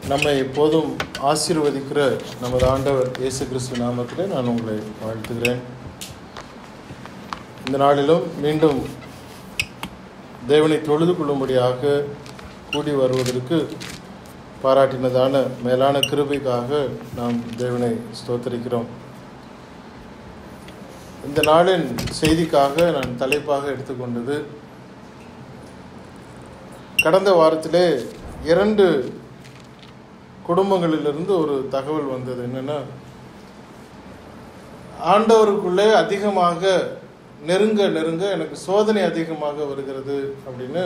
நம்மை எப்போதும் ஆசீர்வதிக்கிற நமது ஆண்டவர் இயேசு கிறிஸ்து நாமத்திலே நான் உங்களை வாழ்த்துகிறேன் இந்த நாளிலும் மீண்டும் தேவனை தொழுது கொள்ளும்படியாக கூடி வருவதற்கு பாராட்டினதான மேலான கிருபைக்காக நாம் தேவனை ஸ்தோத்தரிக்கிறோம் இந்த நாளின் செய்திக்காக நான் தலைப்பாக எடுத்துக்கொண்டது கடந்த வாரத்திலே இரண்டு குடும்பங்களிலிருந்து ஒரு தகவல் வந்தது என்னன்னா ஆண்டவருக்குள்ளே அதிகமாக நெருங்க நெருங்க எனக்கு சோதனை அதிகமாக வருகிறது அப்படின்னு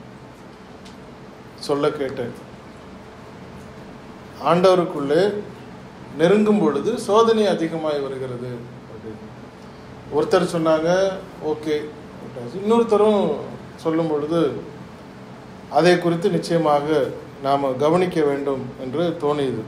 சொல்ல கேட்டேன் ஆண்டவருக்குள்ளே நெருங்கும் பொழுது சோதனை அதிகமாய் வருகிறது அப்படின்னு ஒருத்தர் சொன்னாங்க ஓகே இன்னொருத்தரும் சொல்லும் பொழுது அதை குறித்து நிச்சயமாக நாம் கவனிக்க வேண்டும் என்று தோணியது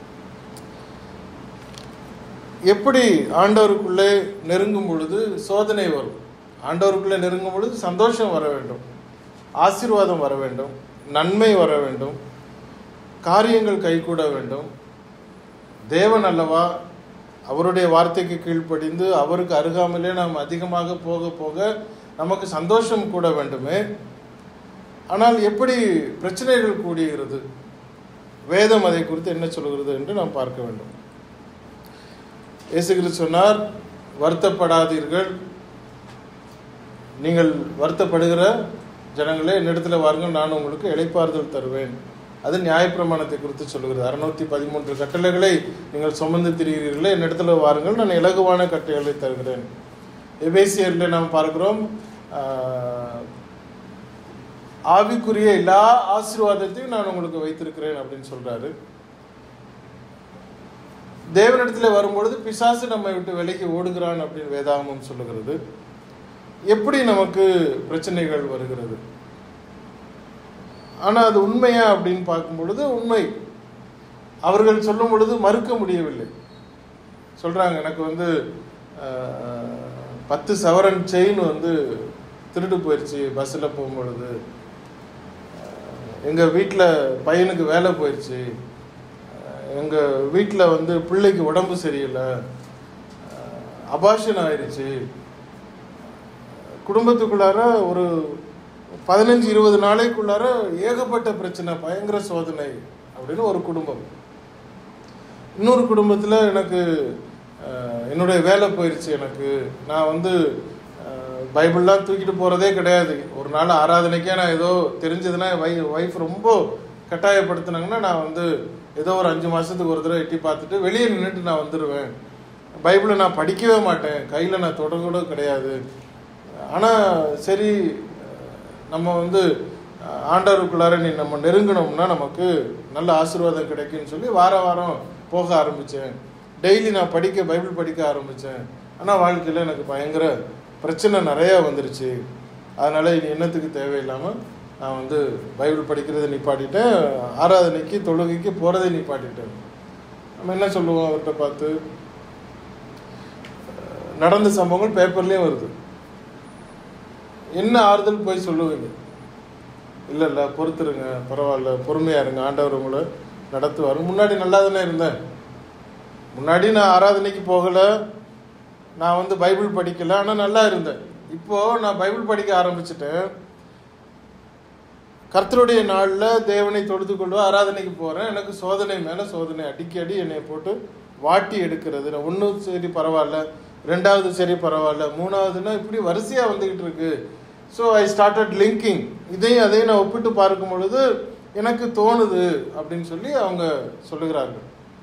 எப்படி ஆண்டவருக்குள்ளே நெருங்கும் பொழுது சோதனை வரும் ஆண்டவருக்குள்ளே நெருங்கும் பொழுது சந்தோஷம் வர வேண்டும் ஆசீர்வாதம் வர வேண்டும் நன்மை வர வேண்டும் காரியங்கள் கைகூட வேண்டும் தேவன் அல்லவா அவருடைய வார்த்தைக்கு கீழ்ப்படிந்து அவருக்கு அருகாமலே நாம் அதிகமாக போக போக நமக்கு சந்தோஷம் கூட வேண்டுமே ஆனால் எப்படி பிரச்சனைகள் கூடுகிறது வேதம் அதை குறித்து என்ன சொல்கிறது என்று நாம் பார்க்க வேண்டும் இயேசுகிறிஸ்து சொன்னார் வருத்தப்படாதீர்கள் நீங்கள் வருத்தப்படுகிற ஜனங்களே என்னிடத்தில் வாருங்கள் நான் உங்களுக்கு இழைப்பாறுதல் தருவேன் அது நியாயப்பிரமாணத்தை குறித்து சொல்கிறது அறுநூத்தி பதிமூன்று கட்டளைகளை நீங்கள் சுமந்து திரிகிறீர்களே என்னிடத்துல வாருங்கள் நான் இலகுவான கட்டளைகளை தருகிறேன் எபேசியரில் நாம் பார்க்கிறோம் ஆவிக்குரிய எல்லா ஆசீர்வாதத்தையும் நான் உங்களுக்கு வைத்திருக்கிறேன் அப்படின்னு சொல்றாரு தேவனிடத்தில் வரும்பொழுது பிசாசு நம்மை விட்டு விலைக்கு ஓடுகிறான் அப்படின்னு வேதாகமம் சொல்லுகிறது எப்படி நமக்கு பிரச்சனைகள் வருகிறது ஆனால் அது உண்மையா அப்படின்னு பார்க்கும் பொழுது உண்மை அவர்கள் சொல்லும் பொழுது மறுக்க முடியவில்லை சொல்றாங்க எனக்கு வந்து பத்து சவரன் செயின் வந்து திருட்டு போயிடுச்சு பஸ்ஸில் போகும்பொழுது எங்கள் வீட்டில் பையனுக்கு வேலை போயிடுச்சு எங்கள் வீட்டில் வந்து பிள்ளைக்கு உடம்பு சரியில்லை அபாஷன் ஆயிடுச்சு குடும்பத்துக்குள்ளார ஒரு பதினஞ்சு இருபது நாளைக்குள்ளார ஏகப்பட்ட பிரச்சனை பயங்கர சோதனை அப்படின்னு ஒரு குடும்பம் இன்னொரு குடும்பத்தில் எனக்கு என்னுடைய வேலை போயிடுச்சு எனக்கு நான் வந்து பைபிள்லாம் தூக்கிட்டு போகிறதே கிடையாது ஒரு நாள் ஆராதனைக்கே நான் ஏதோ தெரிஞ்சதுன்னா வை ஒய்ஃப் ரொம்ப கட்டாயப்படுத்தினாங்கன்னா நான் வந்து ஏதோ ஒரு அஞ்சு மாதத்துக்கு ஒரு தடவை எட்டி பார்த்துட்டு வெளியே நின்றுட்டு நான் வந்துடுவேன் பைபிளை நான் படிக்கவே மாட்டேன் கையில் நான் தொட கூட கிடையாது ஆனால் சரி நம்ம வந்து ஆண்டவருக்குள்ளார நீ நம்ம நெருங்கினோம்னா நமக்கு நல்ல ஆசீர்வாதம் கிடைக்குன்னு சொல்லி வார வாரம் போக ஆரம்பித்தேன் டெய்லி நான் படிக்க பைபிள் படிக்க ஆரம்பித்தேன் ஆனால் வாழ்க்கையில் எனக்கு பயங்கர பிரச்சனை நிறையா வந்துருச்சு அதனால் இனி என்னத்துக்கு தேவையில்லாமல் நான் வந்து பைபிள் படிக்கிறதை நிப்பாட்டிட்டேன் ஆராதனைக்கு தொழுகைக்கு போகிறதை நிப்பாட்டிட்டேன் நம்ம என்ன சொல்லுவோம் அவர்கிட்ட பார்த்து நடந்த சம்பவங்கள் பேப்பர்லேயும் வருது என்ன ஆறுதல் போய் சொல்லுவீங்க இல்லை இல்லை பொறுத்துருங்க பரவாயில்ல பொறுமையாக இருங்க ஆண்டவர் உங்களை நடத்துவார் முன்னாடி நல்லா தானே இருந்தேன் முன்னாடி நான் ஆராதனைக்கு போகலை நான் வந்து பைபிள் படிக்கல ஆனால் நல்லா இருந்தேன் இப்போ நான் பைபிள் படிக்க ஆரம்பிச்சிட்டேன் கர்த்தருடைய நாளில் தேவனை தொழுது கொண்டு ஆராதனைக்கு போகிறேன் எனக்கு சோதனை மேலே சோதனை அடிக்கடி என்னை போட்டு வாட்டி எடுக்கிறது நான் ஒன்று சரி பரவாயில்ல ரெண்டாவது சரி பரவாயில்ல மூணாவதுன்னா இப்படி வரிசையாக வந்துக்கிட்டு இருக்கு ஸோ ஐ ஸ்டார்டட் லிங்கிங் இதையும் அதையும் நான் ஒப்பிட்டு பார்க்கும் பொழுது எனக்கு தோணுது அப்படின்னு சொல்லி அவங்க சொல்லுகிறார்கள்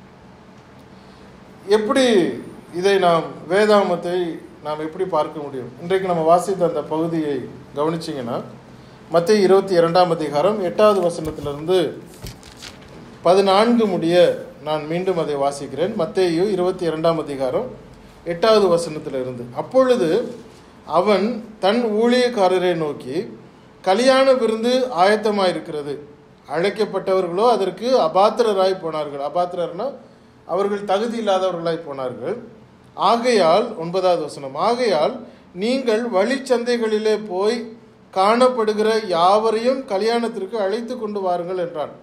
எப்படி இதை நாம் வேதாமத்தை நாம் எப்படி பார்க்க முடியும் இன்றைக்கு நம்ம வாசித்த அந்த பகுதியை கவனிச்சிங்கன்னா மத்திய இருபத்தி இரண்டாம் அதிகாரம் எட்டாவது வசனத்திலிருந்து பதினான்கு முடிய நான் மீண்டும் அதை வாசிக்கிறேன் மத்தேயு இருபத்தி இரண்டாம் அதிகாரம் எட்டாவது வசனத்திலிருந்து அப்பொழுது அவன் தன் ஊழியக்காரரை நோக்கி கல்யாண விருந்து ஆயத்தமாயிருக்கிறது அழைக்கப்பட்டவர்களோ அதற்கு அபாத்திரராய் போனார்கள் அபாத்திரர்னா அவர்கள் தகுதி இல்லாதவர்களாய் போனார்கள் ஆகையால் ஒன்பதாவது வசனம் ஆகையால் நீங்கள் வழிச்சந்தைகளிலே போய் காணப்படுகிற யாவரையும் கல்யாணத்திற்கு அழைத்து கொண்டு வாருங்கள் என்றான்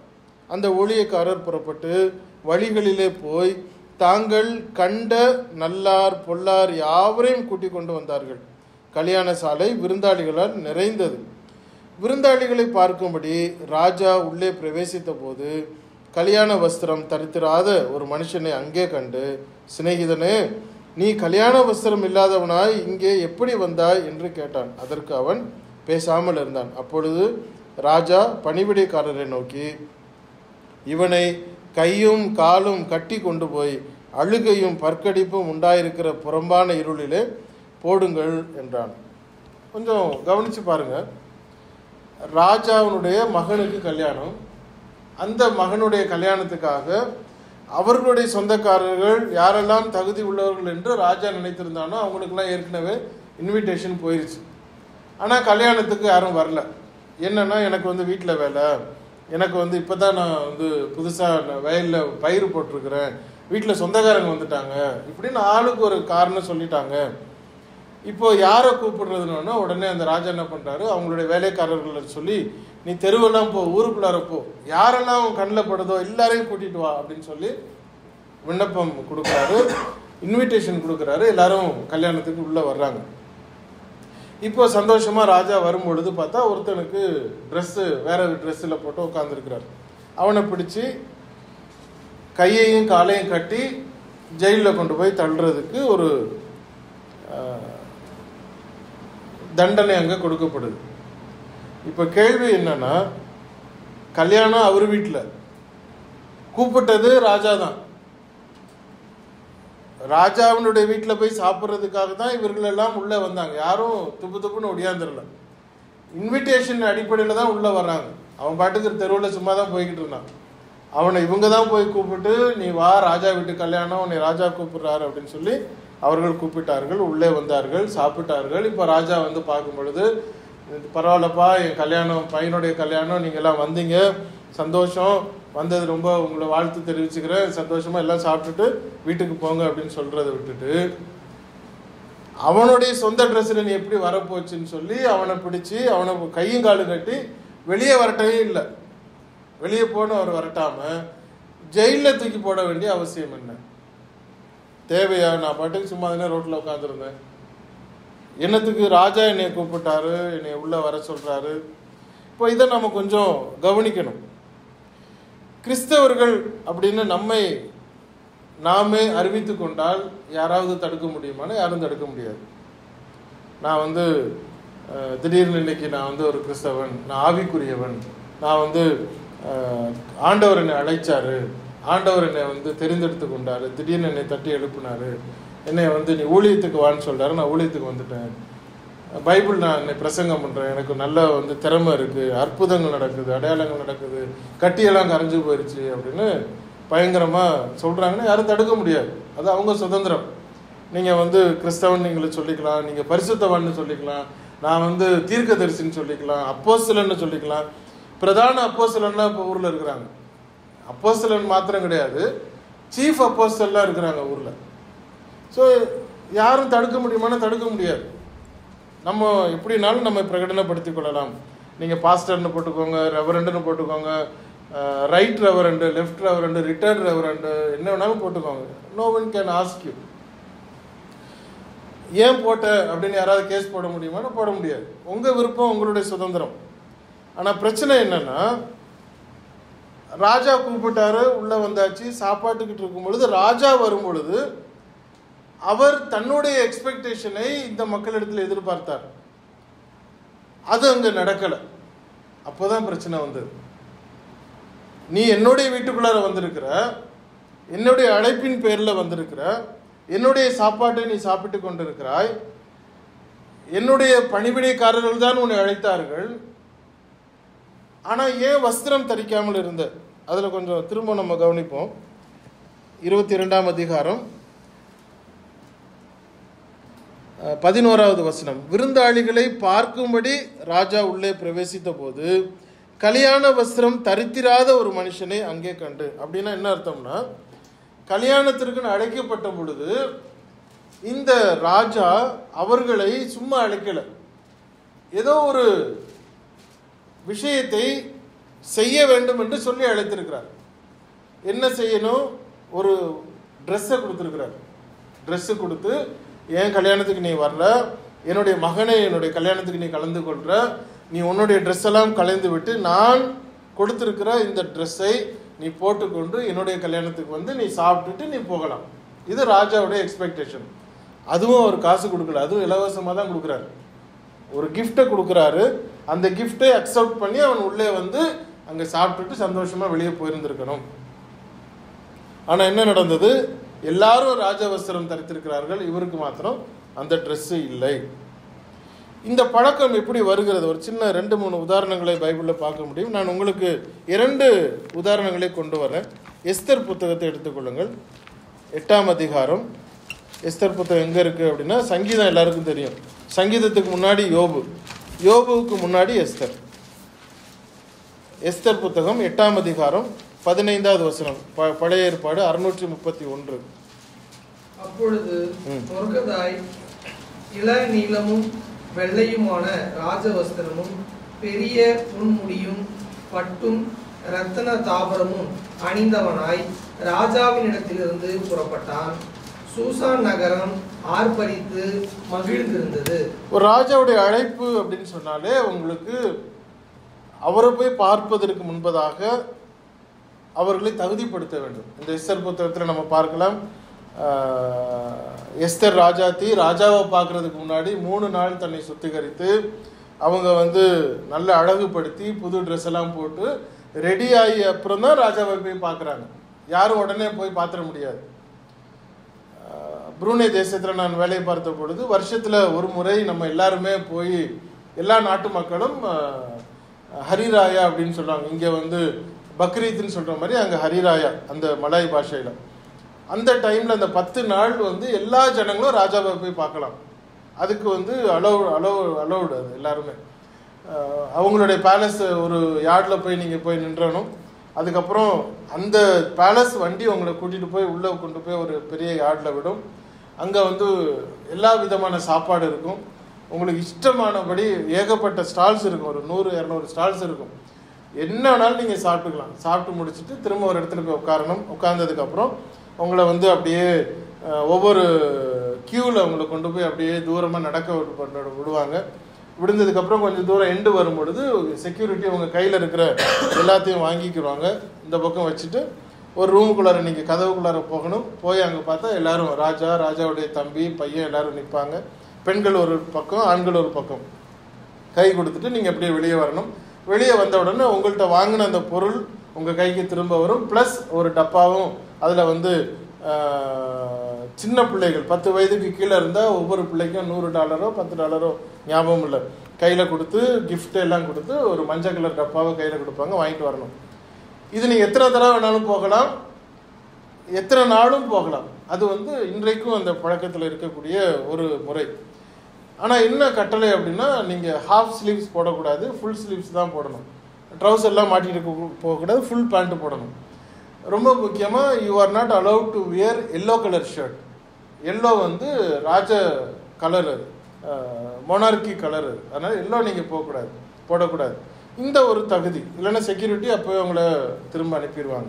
அந்த ஊழியக்காரர் புறப்பட்டு வழிகளிலே போய் தாங்கள் கண்ட நல்லார் பொல்லார் யாவரையும் கூட்டிக் கொண்டு வந்தார்கள் கல்யாண சாலை விருந்தாளிகளால் நிறைந்தது விருந்தாளிகளை பார்க்கும்படி ராஜா உள்ளே பிரவேசித்த போது கல்யாண வஸ்திரம் தரித்திராத ஒரு மனுஷனை அங்கே கண்டு சிநேகிதனே நீ கல்யாண வஸ்திரம் இல்லாதவனாய் இங்கே எப்படி வந்தாய் என்று கேட்டான் அதற்கு அவன் பேசாமல் இருந்தான் அப்பொழுது ராஜா பணிவிடைக்காரரை நோக்கி இவனை கையும் காலும் கட்டி கொண்டு போய் அழுகையும் பற்கடிப்பும் உண்டாயிருக்கிற புறம்பான இருளிலே போடுங்கள் என்றான் கொஞ்சம் கவனிச்சு பாருங்க ராஜாவினுடைய மகனுக்கு கல்யாணம் அந்த மகனுடைய கல்யாணத்துக்காக அவர்களுடைய சொந்தக்காரர்கள் யாரெல்லாம் தகுதி உள்ளவர்கள் என்று ராஜா நினைத்திருந்தானோ அவங்களுக்கெல்லாம் ஏற்கனவே இன்விடேஷன் போயிருச்சு ஆனால் கல்யாணத்துக்கு யாரும் வரல என்னன்னா எனக்கு வந்து வீட்டில் வேலை எனக்கு வந்து இப்போ தான் நான் வந்து புதுசாக வயலில் பயிர் போட்டிருக்கிறேன் வீட்டில் சொந்தக்காரங்க வந்துட்டாங்க இப்படின்னு ஆளுக்கு ஒரு காரணம் சொல்லிட்டாங்க இப்போ யாரை கூப்பிடுறதுன்னா உடனே அந்த ராஜா என்ன பண்றாரு அவங்களுடைய வேலைக்காரர்களை சொல்லி நீ தெருவெல்லாம் போ ஊருக்குள்ளார போ யாரெல்லாம் உன் கண்ணில் படுதோ எல்லாரையும் கூட்டிட்டு வா அப்படின்னு சொல்லி விண்ணப்பம் கொடுக்குறாரு இன்விடேஷன் கொடுக்குறாரு எல்லாரும் கல்யாணத்துக்கு உள்ள வர்றாங்க இப்போ சந்தோஷமா ராஜா வரும் பொழுது பார்த்தா ஒருத்தனுக்கு ட்ரெஸ்ஸு வேற ட்ரெஸ்ஸில் போட்டு உட்காந்துருக்கிறார் அவனை பிடிச்சி கையையும் காலையும் கட்டி ஜெயிலில் கொண்டு போய் தள்ளுறதுக்கு ஒரு ஆஹ், தண்டனை அங்கே கொடுக்கப்படுது இப்போ கேள்வி என்னன்னா கல்யாணம் அவர் வீட்டில் கூப்பிட்டது ராஜா தான் ராஜாவினுடைய வீட்டில் போய் சாப்பிட்றதுக்காக தான் இவர்கள் எல்லாம் உள்ளே வந்தாங்க யாரும் துப்பு துப்புன்னு ஒடியாந்துடல இன்விடேஷன் அடிப்படையில் தான் உள்ளே வர்றாங்க அவன் பாட்டுக்கு தெருவில் சும்மா தான் போய்கிட்டு இருந்தான் அவனை இவங்க தான் போய் கூப்பிட்டு நீ வா ராஜா வீட்டு கல்யாணம் உன்னை ராஜா கூப்பிடுறாரு அப்படின்னு சொல்லி அவர்கள் கூப்பிட்டார்கள் உள்ளே வந்தார்கள் சாப்பிட்டார்கள் இப்போ ராஜா வந்து பார்க்கும் பொழுது இது பரவாயில்லப்பா என் கல்யாணம் பையனுடைய கல்யாணம் நீங்க எல்லாம் வந்தீங்க சந்தோஷம் வந்தது ரொம்ப உங்களை வாழ்த்து தெரிவிச்சுக்கிறேன் சந்தோஷமா எல்லாம் சாப்பிட்டுட்டு வீட்டுக்கு போங்க அப்படின்னு சொல்றதை விட்டுட்டு அவனுடைய சொந்த ட்ரெஸ்ஸில் நீ எப்படி வரப்போச்சுன்னு சொல்லி அவனை பிடிச்சி அவனை கையும் காலும் கட்டி வெளியே வரட்டவே இல்லை வெளியே போன அவர் வரட்டாம ஜெயிலில் தூக்கி போட வேண்டிய அவசியம் என்ன தேவையா நான் பாட்டுக்கு சும்மா தானே ரோட்டில் உட்காந்துருந்தேன் என்னத்துக்கு ராஜா என்னை கூப்பிட்டாரு என்னை உள்ள வர சொல்றாரு இப்போ இதை நம்ம கொஞ்சம் கவனிக்கணும் கிறிஸ்தவர்கள் அப்படின்னு நம்மை நாமே அறிவித்து கொண்டால் யாராவது தடுக்க முடியுமானா யாரும் தடுக்க முடியாது நான் வந்து அஹ், திடீர்னு இன்னைக்கு நான் வந்து ஒரு கிறிஸ்தவன் நான் ஆவிக்குரியவன் நான் வந்து அஹ், ஆண்டவர் என்னை அழைச்சாரு ஆண்டவர் என்னை வந்து தெரிந்தெடுத்து கொண்டாரு திடீர்னு என்னை தட்டி எழுப்பினாரு என்னை வந்து நீ ஊழியத்துக்கு வான்னு சொல்றாரு நான் ஊழியத்துக்கு வந்துட்டேன் பைபிள் நான் என்னை பிரசங்கம் பண்றேன் எனக்கு நல்ல வந்து திறமை இருக்கு அற்புதங்கள் நடக்குது அடையாளங்கள் நடக்குது கட்டியெல்லாம் கரைஞ்சு போயிருச்சு அப்படின்னு பயங்கரமா சொல்றாங்கன்னா யாரும் தடுக்க முடியாது அது அவங்க சுதந்திரம் நீங்க வந்து கிறிஸ்தவன் நீங்களை சொல்லிக்கலாம் நீங்க பரிசுத்தவான்னு சொல்லிக்கலாம் நான் வந்து தீர்க்கதரிசின்னு சொல்லிக்கலாம் அப்போஸ்தலன்னு சொல்லிக்கலாம் பிரதான அப்போஸ்தலன்னா இப்போ ஊர்ல இருக்கிறாங்க அப்போஸ்தலன் மாத்திரம் கிடையாது சீஃப் அப்போஸ்தல்லாம் இருக்கிறாங்க ஊர்ல ஸோ யாரும் தடுக்க முடியுமானா தடுக்க முடியாது நம்ம எப்படினாலும் நம்ம பிரகடனப்படுத்திக் கொள்ளலாம் நீங்கள் பாஸ்டர்னு போட்டுக்கோங்க ரெவரண்டுன்னு போட்டுக்கோங்க right reverend left reverend return reverend என்ன வேணாலும் போட்டுக்கோங்க no one can ask you ஏன் போட்ட அப்படின்னு யாராவது கேஸ் போட முடியுமானா போட முடியாது உங்கள் விருப்பம் உங்களுடைய சுதந்திரம் ஆனால் பிரச்சனை என்னன்னா ராஜா கூப்பிட்டாரு உள்ள வந்தாச்சு சாப்பாட்டுக்கிட்டு இருக்கும் பொழுது ராஜா வரும் பொழுது அவர் தன்னுடைய எக்ஸ்பெக்டேஷனை இந்த மக்களிடத்தில் எதிர்பார்த்தார் அது அங்க நடக்கல அப்போதான் பிரச்சனை வந்தது நீ என்னுடைய வீட்டுக்குள்ளார வந்திருக்கிற என்னுடைய அழைப்பின் பேர்ல வந்திருக்கிற என்னுடைய சாப்பாட்டை நீ சாப்பிட்டு கொண்டிருக்கிறாய் என்னுடைய பணிவிடைக்காரர்கள் தான் உன்னை அழைத்தார்கள் ஆனா ஏன் வஸ்திரம் தரிக்காமல் இருந்த அதுல கொஞ்சம் திரும்ப நம்ம கவனிப்போம் இருபத்தி இரண்டாம் அதிகாரம் அஹ், பதினோராவது வசனம் விருந்தாளிகளை பார்க்கும்படி ராஜா உள்ளே பிரவேசித்த போது கல்யாண வஸ்திரம் தரித்திராத ஒரு மனுஷனை அங்கே கண்டு அப்படின்னா என்ன அர்த்தம்னா கல்யாணத்திற்கு அழைக்கப்பட்ட பொழுது இந்த ராஜா அவர்களை சும்மா அழைக்கல ஏதோ ஒரு விஷயத்தை செய்ய வேண்டும் என்று சொல்லி அழைத்திருக்கிறார் என்ன செய்யணும் ஒரு ட்ரெஸ்ஸை கொடுத்துருக்கிறார் ட்ரெஸ்ஸு கொடுத்து என் கல்யாணத்துக்கு நீ வர்ற என்னுடைய மகனை என்னுடைய கல்யாணத்துக்கு நீ கலந்து கொள்ற நீ உன்னுடைய ட்ரெஸ் எல்லாம் கலைந்து விட்டு நான் கொடுத்திருக்கிற இந்த ட்ரெஸ்ஸை நீ போட்டுக்கொண்டு என்னுடைய கல்யாணத்துக்கு வந்து நீ சாப்பிட்டுட்டு நீ போகலாம் இது ராஜாவுடைய எக்ஸ்பெக்டேஷன் அதுவும் அவர் காசு கொடுக்கல அதுவும் இலவசமாக தான் கொடுக்குறாரு ஒரு கிஃப்ட்டை கொடுக்குறாரு அந்த கிஃப்ட்டை அக்செப்ட் பண்ணி அவன் உள்ளே வந்து அங்கே சாப்பிட்டுட்டு சந்தோஷமா வெளியே போயிருந்திருக்கணும் ஆனால் என்ன நடந்தது எல்லாரும் ராஜவஸ்திரம் தரித்திருக்கிறார்கள் இவருக்கு மாத்திரம் அந்த ட்ரெஸ்ஸு இல்லை இந்த பழக்கம் எப்படி வருகிறது ஒரு சின்ன ரெண்டு மூணு உதாரணங்களை பைபிளில் பார்க்க முடியும் நான் உங்களுக்கு இரண்டு உதாரணங்களை கொண்டு வரேன் எஸ்தர் புத்தகத்தை எடுத்துக்கொள்ளுங்கள் எட்டாம் அதிகாரம் எஸ்தர் புத்தகம் எங்கே இருக்குது அப்படின்னா சங்கீதம் எல்லாருக்கும் தெரியும் சங்கீதத்துக்கு முன்னாடி யோபு யோபுவுக்கு முன்னாடி எஸ்தர் எஸ்தர் புத்தகம் எட்டாம் அதிகாரம் பதினைந்தாவது வசனம் ப- பழைய ஏற்பாடு அறுநூற்றி முப்பத்தி ஒன்று அப்பொழுது ம். சொர்க்கதாய் இள நீளமும் வெள்ளையுமான ராஜவஸ்திரமும் பெரிய புன்முடியும் பட்டும் ரத்தன தாபரமும் அணிந்தவனாய் ராஜாவினிடத்திலிருந்து புறப்பட்டான் சூசான் நகரம் ஆர்ப்பரித்து மகிழ்ந்திருந்தது ஒரு ராஜாவுடைய அழைப்பு அப்படின்னு சொன்னாலே உங்களுக்கு அவரை போய் பார்ப்பதற்கு முன்பதாக அவர்களை தகுதிப்படுத்த வேண்டும் இந்த எஸ்தர் புத்தகத்தில் நம்ம பார்க்கலாம் ஆஹ், எஸ்தர் ராஜாத்தி ராஜாவை பார்க்கறதுக்கு முன்னாடி மூணு நாள் தன்னை சுத்திகரித்து அவங்க வந்து நல்ல அழகுபடுத்தி புது ட்ரெஸ் எல்லாம் போட்டு ரெடி ஆகி அப்புறம் தான் ராஜாவை போய் பார்க்குறாங்க யாரும் உடனே போய் பார்த்துட முடியாது ஆஹ் புரூனே தேசத்தில் நான் வேலை பார்த்த பொழுது வருஷத்தில் ஒரு முறை நம்ம எல்லாருமே போய் எல்லா நாட்டு மக்களும் ஆஹ், ஹரிராயா அப்படின்னு சொல்றாங்க இங்கே வந்து பக்ரீத்னு சொல்கிற மாதிரி அங்கே ஹரிராயா அந்த மலாய் பாஷையில் அந்த டைமில் அந்த பத்து நாள் வந்து எல்லா ஜனங்களும் ராஜாவை போய் பார்க்கலாம் அதுக்கு வந்து அலோவ் அலோவ் அலோவ்டு அது எல்லாருமே ஆஹ் அவங்களுடைய பேலஸ் ஒரு யார்டில் போய் நீங்கள் போய் நின்றணும் அதுக்கப்புறம் அந்த பேலஸ் வண்டி உங்களை கூட்டிகிட்டு போய் உள்ளே கொண்டு போய் ஒரு பெரிய யார்டில் விடும் அங்கே வந்து எல்லா விதமான சாப்பாடு இருக்கும் உங்களுக்கு இஷ்டமானபடி ஏகப்பட்ட ஸ்டால்ஸ் இருக்கும் ஒரு நூறு இரநூறு ஸ்டால்ஸ் இருக்கும் என்ன வேணாலும் நீங்கள் சாப்பிட்டுக்கலாம் சாப்பிட்டு முடிச்சுட்டு திரும்ப ஒரு இடத்துல போய் உட்காரணும் உட்கார்ந்ததுக்கப்புறம் உங்களை வந்து அப்படியே அஹ், ஒவ்வொரு கியூவில் உங்களை கொண்டு போய் அப்படியே தூரமாக நடக்க விட்டு- பண்ண விடுவாங்க விடுந்ததுக்கப்புறம் கொஞ்சம் தூரம் எண்டு வரும் பொழுது செக்யூரிட்டி உங்க கையில் இருக்கிற எல்லாத்தையும் வாங்கிக்கிடுவாங்க இந்த பக்கம் வச்சுட்டு ஒரு ரூமுக்குள்ளார நீங்கள் கதவுக்குள்ளார போகணும் போய் அங்கே பார்த்தா எல்லாரும் ராஜா ராஜாவுடைய தம்பி பையன் எல்லாரும் நிற்பாங்க பெண்கள் ஒரு பக்கம் ஆண்கள் ஒரு பக்கம் கை கொடுத்துட்டு நீங்கள் அப்படியே வெளியே வரணும் வெளியே வந்த உடனே உங்கள்கிட்ட வாங்கின அந்த பொருள் உங்கள் கைக்கு திரும்ப வரும் ப்ளஸ் ஒரு டப்பாவும் அதில் வந்து ஆஹ், சின்ன பிள்ளைகள் பத்து வயதுக்கு கீழே இருந்தால் ஒவ்வொரு பிள்ளைக்கும் நூறு டாலரோ பத்து டாலரோ ஞாபகம் இல்லை கையில் கொடுத்து gift எல்லாம் கொடுத்து ஒரு மஞ்சள் கலர் டப்பாவை கையில் கொடுப்பாங்க வாங்கிட்டு வரணும் இது நீங்கள் எத்தனை தடவை வேணாலும் போகலாம் எத்தனை நாளும் போகலாம் அது வந்து இன்றைக்கும் அந்த பழக்கத்தில் இருக்கக்கூடிய ஒரு முறை ஆனால் என்ன கட்டளை அப்படின்னா நீங்கள் ஹாஃப் ஸ்லீவ்ஸ் போடக்கூடாது ஃபுல் ஸ்லீவ்ஸ் தான் போடணும் ட்ரௌசர்லாம் மாட்டிட்டு போ- போகக்கூடாது ஃபுல் பேண்ட் போடணும் ரொம்ப முக்கியமாக you are not allowed to wear yellow colour shirt yellow வந்து ராஜ கலர் அது மொனார்கி கலர் அது அதனால் எல்லோ நீங்கள் போகக்கூடாது போடக்கூடாது இந்த ஒரு தகுதி இல்லைன்னா செக்யூரிட்டி அப்போவே உங்களை திரும்ப அனுப்பிடுவாங்க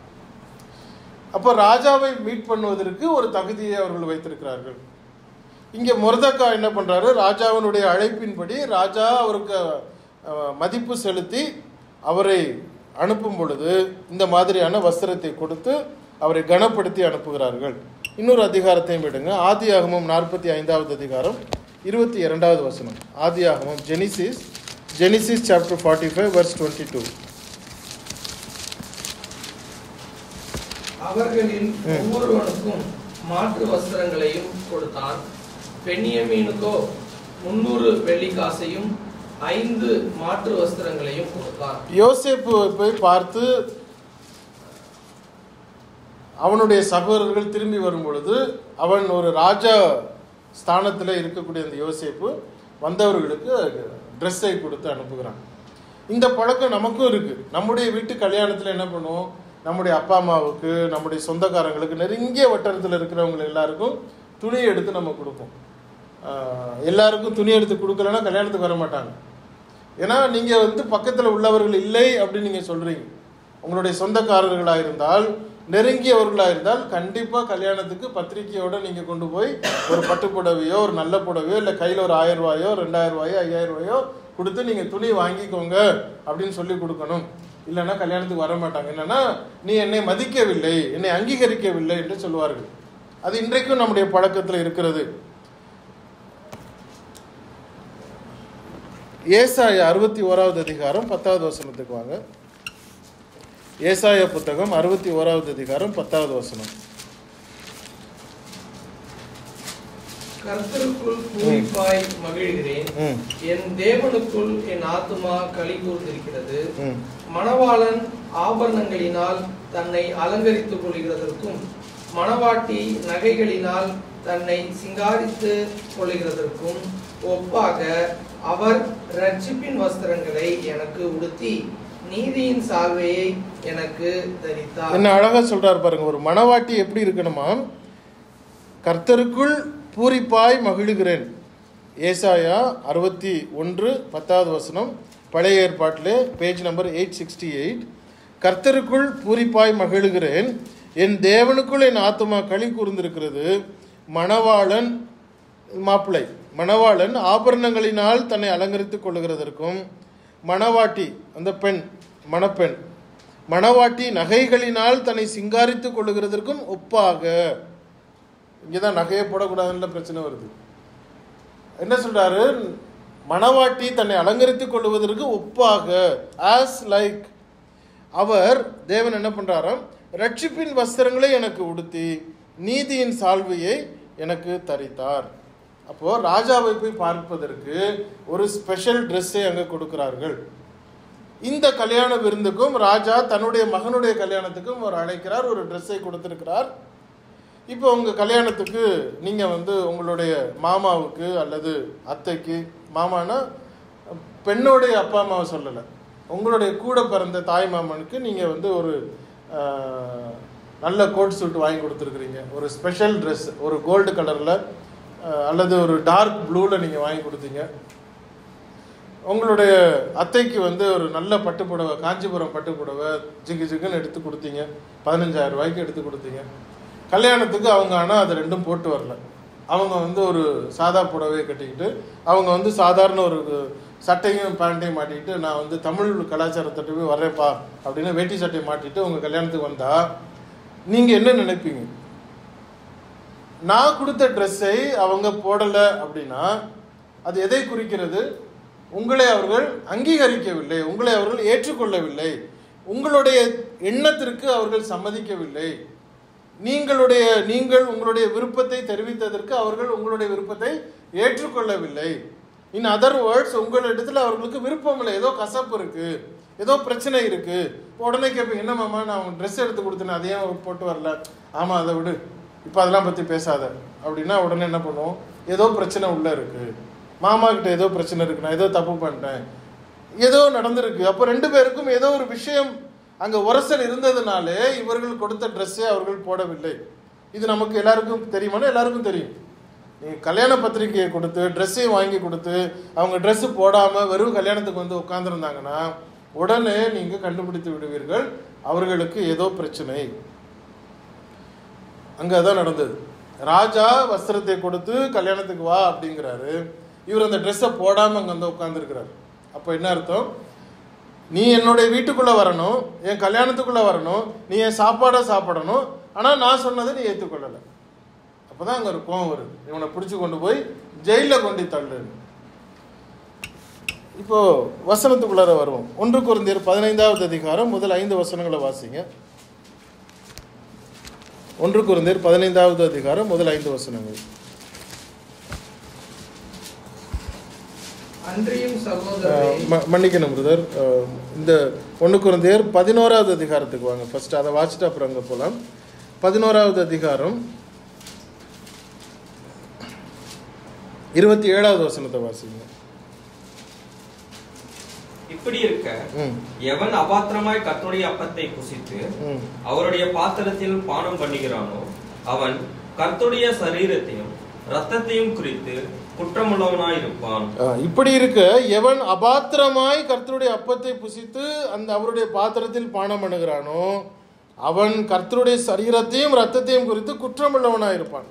அப்போ ராஜாவை மீட் பண்ணுவதற்கு ஒரு தகுதியை அவர்கள் வைத்திருக்கிறார்கள் இங்கே மொர்தக்கா என்ன பண்றாரு ராஜாவினுடைய அழைப்பின்படி ராஜா அவருக்கு அஹ், மதிப்பு செலுத்தி அவரை அனுப்பும் பொழுது இந்த மாதிரியான வஸ்திரத்தை கொடுத்து அவரை கனப்படுத்தி அனுப்புகிறார்கள் இன்னொரு அதிகாரத்தையும் விடுங்க ஆதியாகமம் நாற்பத்தி ஐந்தாவது அதிகாரம் இருபத்தி இரண்டாவது வசனம் ஆதியாகமம் Genesis Genesis chapter forty five verse twenty two அவர்களில் ஒவ்வொருவனுக்கும் மாற்று வஸ்திரங்களையும் கொடுத்தான் பெண்ணியமீனுக்கோ முன்னூறு வெள்ளிக்காசையும் ஐந்து மாற்று வஸ்திரங்களையும் கொடுத்தான் யோசேப்பு போய் பார்த்து அவனுடைய சகோதரர்கள் திரும்பி வரும் பொழுது அவன் ஒரு ராஜா ஸ்தானத்தில் இருக்கக்கூடிய அந்த யோசேப்பு வந்தவர்களுக்கு ட்ரெஸ்ஸை கொடுத்து அனுப்புகிறான் இந்த பழக்கம் நமக்கும் இருக்கு நம்முடைய வீட்டு கல்யாணத்தில் என்ன பண்ணுவோம் நம்முடைய அப்பா அம்மாவுக்கு நம்முடைய சொந்தக்காரங்களுக்கு நெருங்கிய வட்டாரத்தில் இருக்கிறவங்க எல்லாருக்கும் துணி எடுத்து நம்ம கொடுப்போம் ஆஹ் எல்லாருக்கும் துணி எடுத்து கொடுக்கலன்னா கல்யாணத்துக்கு வர மாட்டாங்க ஏன்னா நீங்க வந்து பக்கத்துல உள்ளவர்கள் இல்லை அப்படின்னு நீங்க சொல்றீங்க உங்களுடைய சொந்தக்காரர்களா இருந்தால் நெருங்கியவர்களா இருந்தால் கண்டிப்பா கல்யாணத்துக்கு பத்திரிக்கையோட நீங்க கொண்டு போய் ஒரு பட்டு புடவையோ ஒரு நல்ல புடவையோ இல்ல கையில ஒரு ஆயிரம் ரூபாயோ ரெண்டாயிரம் ரூபாயோ ஐயாயிரம் ரூபாயோ கொடுத்து நீங்க துணி வாங்கிக்கோங்க அப்படின்னு சொல்லி கொடுக்கணும் இல்லைன்னா கல்யாணத்துக்கு வர மாட்டாங்க என்னன்னா நீ என்னை மதிக்கவில்லை என்னை அங்கீகரிக்கவில்லை என்று சொல்லுவார்கள் அது இன்றைக்கும் நம்முடைய பழக்கத்தில் இருக்கிறது ஏசாய அறுபத்தி ஓராவது அதிகாரம் பத்தாவது வசனத்துக்கு வாங்க ஏசாய புத்தகம் அறுபத்தி ஓராவது அதிகாரம் பத்தாவது வசனம் கர்த்தருக்குள் பூரிப்பாய் மகிழ்கிறேன் ம் என் தேவனுக்குள் என் ஆத்துமா களி கூர்ந்திருக்கிறது ம் மணவாளன் ஆபரணங்களினால் தன்னை அலங்கரித்துக் கொள்கிறதற்கும் மணவாட்டி நகைகளினால் தன்னை சிங்காரித்து கொள்கிறதற்கும் ஒப்பாக அவர் ரட்சிப்பின் வஸ்திரங்களை எனக்கு உடுத்தி நீதியின் சால்வையை எனக்கு தரித்தார் என்ன அழகா சொல்றாரு பாருங்க ஒரு மணவாட்டி எப்படி இருக்கணுமா கர்த்தருக்குள் பூரிப்பாய் மகிழுகிறேன் ஏசாயா அறுபத்தி ஒன்று பத்தாவது வசனம் பழைய ஏற்பாட்டிலே page number eight sixty eight கர்த்தருக்குள் பூரிப்பாய் மகிழுகிறேன் என் தேவனுக்குள் என் ஆத்துமா களி கூர்ந்திருக்கிறது மணவாளன் மாப்பிள்ளை மணவாளன் ஆபரணங்களினால் தன்னை அலங்கரித்துக் கொள்ளுகிறதற்கும் மணவாட்டி அந்த பெண் மணப்பெண் மணவாட்டி நகைகளினால் தன்னை சிங்காரித்துக் கொள்ளுகிறதற்கும் ஒப்பாக இங்கதான் நகையை போடக்கூடாதுன்ற பிரச்சனை வருது என்ன சொல்றாரு மணவாட்டி தன்னை அலங்கரித்துக் கொள்வதற்கு ஒப்பாக ஆஸ் லைக் அவர் தேவன் என்ன பண்றாராம் ரட்சிப்பின் வஸ்திரங்களை எனக்கு உடுத்தி நீதியின் சால்வையை எனக்கு தரித்தார் அப்போ ராஜாவை போய் பார்ப்பதற்கு ஒரு ஸ்பெஷல் ட்ரெஸ்ஸை அங்கே கொடுக்கிறார்கள் இந்த கல்யாண விருந்துக்கும் ராஜா தன்னுடைய மகனுடைய கல்யாணத்துக்கும் ஒரு அழைக்கிறார் ஒரு ட்ரெஸ்ஸை கொடுத்திருக்கிறார் இப்போ உங்கள் கல்யாணத்துக்கு நீங்கள் வந்து உங்களுடைய மாமாவுக்கு அல்லது அத்தைக்கு மாமானா பெண்ணுடைய அப்பா அம்மாவை சொல்லலை உங்களுடைய கூட பிறந்த தாய் மாமனுக்கு நீங்கள் வந்து ஒரு ஆஹ், நல்ல கோட் சூட் வாங்கி கொடுத்துருக்குறீங்க ஒரு ஸ்பெஷல் ட்ரெஸ் ஒரு கோல்டு கலரில் அல்லது ஒரு டார்க் ப்ளூவில் நீங்கள் வாங்கி கொடுத்தீங்க உங்களுடைய அத்தைக்கு வந்து ஒரு நல்ல பட்டு புடவை காஞ்சிபுரம் பட்டு புடவை ஜிகு ஜிகுன்னு எடுத்து கொடுத்தீங்க பதினஞ்சாயிரம் ரூபாய்க்கு எடுத்து கொடுத்தீங்க கல்யாணத்துக்கு அவங்க ஆனால் அது ரெண்டும் போட்டு வரல அவங்க வந்து ஒரு சாதா புடவையை கட்டிக்கிட்டு அவங்க வந்து சாதாரண ஒரு சட்டையும் பேண்ட்டையும் மாட்டிக்கிட்டு நான் வந்து தமிழ் கலாச்சாரத்தை போய் வர்றேப்பா அப்படின்னு வேட்டி சட்டையை மாட்டிட்டு உங்கள் கல்யாணத்துக்கு வந்தா நீங்கள் என்ன நினைப்பீங்க நான் கொடுத்த ட்ரெஸ்ஸை அவங்க போடலை அப்படின்னா அது எதை குறிக்கிறது உங்களை அவர்கள் அங்கீகரிக்கவில்லை உங்களை அவர்கள் ஏற்றுக்கொள்ளவில்லை உங்களுடைய எண்ணத்திற்கு அவர்கள் சம்மதிக்கவில்லை நீங்களுடைய நீங்கள் உங்களுடைய விருப்பத்தை தெரிவித்ததற்கு அவர்கள் உங்களுடைய விருப்பத்தை ஏற்றுக்கொள்ளவில்லை இன் அதர் வேர்ட்ஸ் உங்களிடத்துல அவர்களுக்கு விருப்பம் இல்லை ஏதோ கசப்பு இருக்கு ஏதோ பிரச்சனை இருக்கு உடனே கேட்பீங்க என்ன மாமா நான் உங்க ட்ரெஸ் எடுத்து கொடுத்தேன் அதையே போட்டு வரல ஆமா அதை விடு இப்போ அதெல்லாம் பத்தி பேசாத அப்படின்னா உடனே என்ன பண்ணுவோம் ஏதோ பிரச்சனை உள்ள இருக்கு மாமா கிட்ட ஏதோ பிரச்சனை இருக்கு நான் ஏதோ தப்பு பண்ணிட்டேன் ஏதோ நடந்திருக்கு அப்போ ரெண்டு பேருக்கும் ஏதோ ஒரு விஷயம் அங்க உரசல் இருந்ததுனாலே இவர்கள் கொடுத்த ட்ரெஸ்ஸை அவர்கள் போடவில்லை இது நமக்கு எல்லாருக்கும் தெரியுமானா எல்லாருக்கும் தெரியும் நீங்க கல்யாண பத்திரிகையை கொடுத்து ட்ரெஸ்ஸையும் வாங்கி கொடுத்து அவங்க Dress போடாம வெறும் கல்யாணத்துக்கு வந்து உட்கார்ந்துருந்தாங்கன்னா உடனே நீங்க கண்டுபிடித்து விடுவீர்கள் அவர்களுக்கு ஏதோ பிரச்சனை அங்க அதான் நடந்தது ராஜா வஸ்திரத்தை கொடுத்து கல்யாணத்துக்கு வா அப்படிங்கிறாரு இவர் அந்த ட்ரெஸ்ஸை போடாம அங்க வந்து உட்கார்ந்துருக்கிறார் அப்போ என்ன அர்த்தம் நீ என்னுடைய வீட்டுக்குள்ள வரணும் என் கல்யாணத்துக்குள்ள வரணும் நீ என் சாப்பாடை சாப்பிடணும் ஆனா நான் சொன்னதை நீ ஏற்றுக்கொள்ளலை அப்பதான் அங்க ஒரு கோவம் வருது இவனை பிடிச்சு கொண்டு போய் ஜெயில கொண்டு தள்ளு இப்போ வசனத்துக்குள்ளார வருவோம் ஒன்று குருந்தியர் பதினைந்தாவது அதிகாரம் முதல் ஐந்து வசனங்களை வாசிங்க ஒன்று குருந்தியர் பதினைந்தாவது அதிகாரம் முதல் ஐந்து வசனங்கள் அன்றியும் அஹ், சகோதரரே ம- மன்னிக்கணும் பிரதர் இந்த ஒன்று குருந்தியர் பதினோராவது அதிகாரத்துக்கு வாங்க ஃபர்ஸ்ட் அதை வாசிட்டு அப்புறம் அங்கே போகலாம் பதினோராவது அதிகாரம் இருபத்தி ஏழாவது வசனத்தை வாசிங்க இப்படி இருக்க ம் எவன் அபாத்திரமாய் கர்த்தருடைய அப்பத்தை புசித்து ம் அவருடைய பாத்திரத்தில் பானம் பண்ணுகிறானோ அவன் கர்த்தருடைய சரீரத்தையும் இரத்தத்தையும் குறித்து குற்றமுள்ளவனாயிருப்பான் அஹ் இப்படி இருக்க எவன் அபாத்திரமாய் கர்த்தருடைய அப்பத்தை புசித்து அந்த அவருடைய பாத்திரத்தில் பானம் பண்ணுகிறானோ அவன் கர்த்தருடைய சரீரத்தையும் ரத்தத்தையும் குறித்து குற்றமுள்ளவனாய் இருப்பான்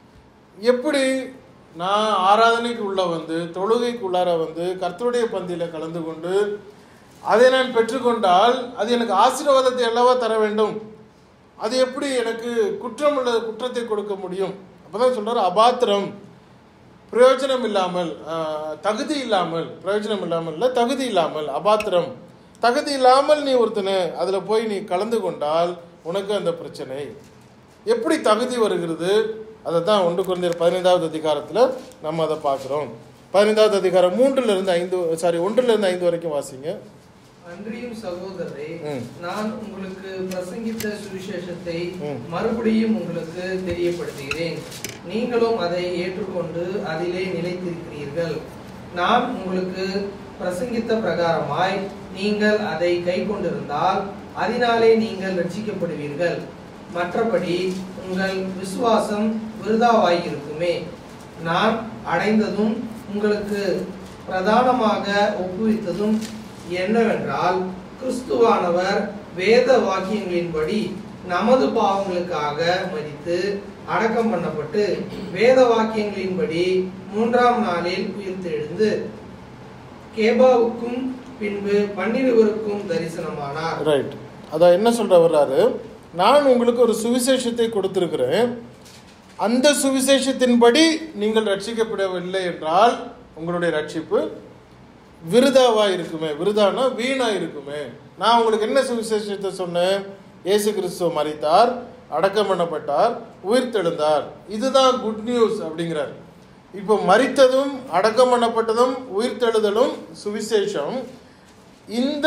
எப்படி நான் ஆராதனைக்கு உள்ள வந்து தொழுகைக்கு உள்ளார வந்து கர்த்தருடைய பந்தியில கலந்து கொண்டு அதை நான் பெற்றுக்கொண்டால் அது எனக்கு ஆசீர்வாதத்தை அல்லவா தர வேண்டும் அது எப்படி எனக்கு குற்றமுள்ள குற்றத்தை கொடுக்க முடியும் அப்பதான் சொல்றாரு அபாத்திரம் பிரயோஜனம் இல்லாமல் ஆஹ், தகுதி இல்லாமல் பிரயோஜனம் இல்லாமல் இல்லை தகுதி இல்லாமல் அபாத்திரம் தகுதி இல்லாமல் நீ ஒருத்தனை அதில் போய் நீ கலந்து கொண்டால் உனக்கு அந்த பிரச்சனை எப்படி தகுதி வருகிறது அதை தான் ஒன்று குழந்தையர் பதினைந்தாவது அதிகாரத்தில் நம்ம அதை பார்க்குறோம் பதினைந்தாவது அதிகாரம் மூன்றுல இருந்து ஐந்து சாரி ஒன்றுல இருந்து ஐந்து வரைக்கும் வாசிங்க அன்றியும் சகோதரரே ம். நான் உங்களுக்கு பிரசங்கித்த சுவிசேஷத்தை ம். மறுபடியும் உங்களுக்கு தெரியப்படுத்துகிறேன் நீங்களும் அதை ஏற்றுக்கொண்டு அதிலே நிலைத்திருக்கிறீர்கள் நான் உங்களுக்கு பிரசங்கித்த பிரகாரமாய் நீங்கள் அதை கைக்கொண்டிருந்தால் அதனாலே நீங்கள் ரட்சிக்கப்படுவீர்கள் மற்றபடி உங்கள் விசுவாசம் விருதாவாயிருக்குமே நான் அடைந்ததும் உங்களுக்கு பிரதானமாக ஒப்புவித்ததும் என்னவென்றால் கிறிஸ்துவானவர் வேத வாக்கியங்களின்படி நமது பாவங்களுக்காக மரித்து அடக்கம் பண்ணப்பட்டு வேத வாக்கியங்களின்படி மூன்றாம் நாளில் உயிர்த்தெழுந்து கேபாவுக்கும் பின்பு பன்னிருவருக்கும் தரிசனமானார் ரைட் அதான் என்ன சொல்ற வர்றாரு நான் உங்களுக்கு ஒரு சுவிசேஷத்தை கொடுத்திருக்கிறேன் அந்த சுவிசேஷத்தின்படி நீங்கள் ரட்சிக்கப்படவில்லை என்றால் உங்களுடைய ரட்சிப்பு விருதாவா இருக்குமே விருதானா வீணா இருக்குமே நான் உங்களுக்கு என்ன சுவிசேஷத்தை சொன்னேன் இயேசு கிறிஸ்துவ மரித்தார் அடக்கம் பண்ணப்பட்டார் உயிர்த்தெழுந்தார் இதுதான் குட் நியூஸ் அப்படிங்கிறார் இப்போ மரித்ததும் அடக்கம் பண்ணப்பட்டதும் உயிர்த்தெழுதலும் சுவிசேஷம் இந்த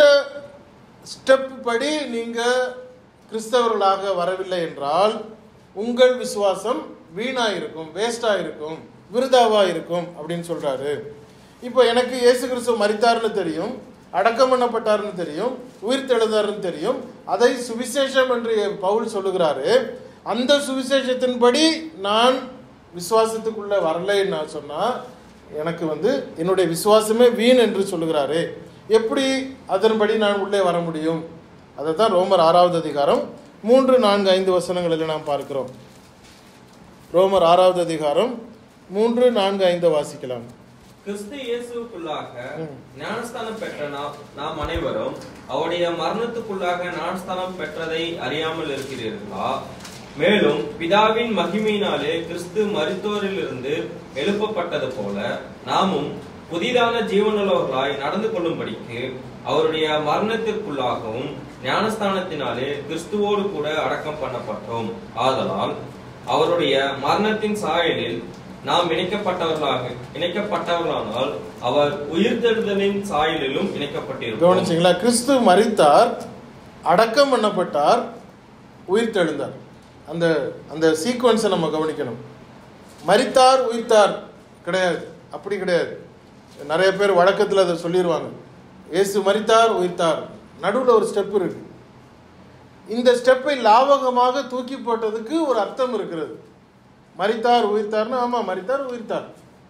ஸ்டெப் படி நீங்க கிறிஸ்தவர்களாக வரவில்லை என்றால் உங்கள் விசுவாசம் வீணா இருக்கும் வேஸ்டா இருக்கும் விருதாவா இருக்கும் அப்படின்னு சொல்றாரு இப்போ எனக்கு இயேசு கிறிஸ்து மரித்தார்னு தெரியும் அடக்கம் பண்ணப்பட்டார்னு தெரியும் உயிர் தெழுந்தார்னு தெரியும் அதை சுவிசேஷம் என்று பவுல் சொல்லுகிறாரு அந்த சுவிசேஷத்தின்படி நான் விசுவாசத்துக்குள்ள வரலைன்னு நான் சொன்னா எனக்கு வந்து என்னுடைய விசுவாசமே வீண் என்று சொல்லுகிறாரு எப்படி அதன்படி நான் உள்ளே வர முடியும் அதை தான் ரோமர் ஆறாவது அதிகாரம் மூன்று நான்கு ஐந்து வசனங்களில் நாம் பார்க்கிறோம் ரோமர் ஆறாவது அதிகாரம் மூன்று நான்கு ஐந்து வாசிக்கலாம் கிறிஸ்து இயேசுவுக்குள்ளாக ம். ஞானஸ்தானம் பெற்ற நாம் நாம் அனைவரும் அவருடைய மரணத்துக்குள்ளாக ஞானஸ்தானம் பெற்றதை அறியாமல் இருக்கிறீர்களா மேலும் பிதாவின் மகிமையினாலே கிறிஸ்து மரித்தோரிலிருந்து எழுப்பப்பட்டது போல நாமும் புதிதான ஜீவனுள்ளவர்களாய் நடந்து கொள்ளும்படிக்கு அவருடைய மரணத்திற்குள்ளாகவும் ஞானஸ்தானத்தினாலே கிறிஸ்துவோடு கூட அடக்கம் பண்ணப்பட்டோம் ஆதலால் அவருடைய மரணத்தின் சாயலில் நாம் இணைக்கப்பட்டவர்களாக இணைக்கப்பட்டவர்களானால் அவர் உயிர்த்தெழுதலின் சாயலிலும் இணைக்கப்பட்டிருக்கிறோம் கவனிச்சிங்களா கிறிஸ்து மரித்தார் அடக்கம் பண்ணப்பட்டார் உயிர் தெழுந்தார் அந்த அந்த சீக்வன்ஸை நம்ம கவனிக்கணும் மரித்தார் உயிர்த்தார் கிடையாது அப்படி கிடையாது நிறைய பேர் வழக்கத்தில் அதை சொல்லிடுவாங்க இயேசு மரித்தார் உயிர்த்தார் நடுவில் ஒரு ஸ்டெப் இருக்கு இந்த ஸ்டெப்பை லாவகமாக தூக்கி போட்டதுக்கு ஒரு அர்த்தம் இருக்கிறது மரித்தார் உயிர்த்தார்னா ஆமா மரித்தார் உயிர்த்தார்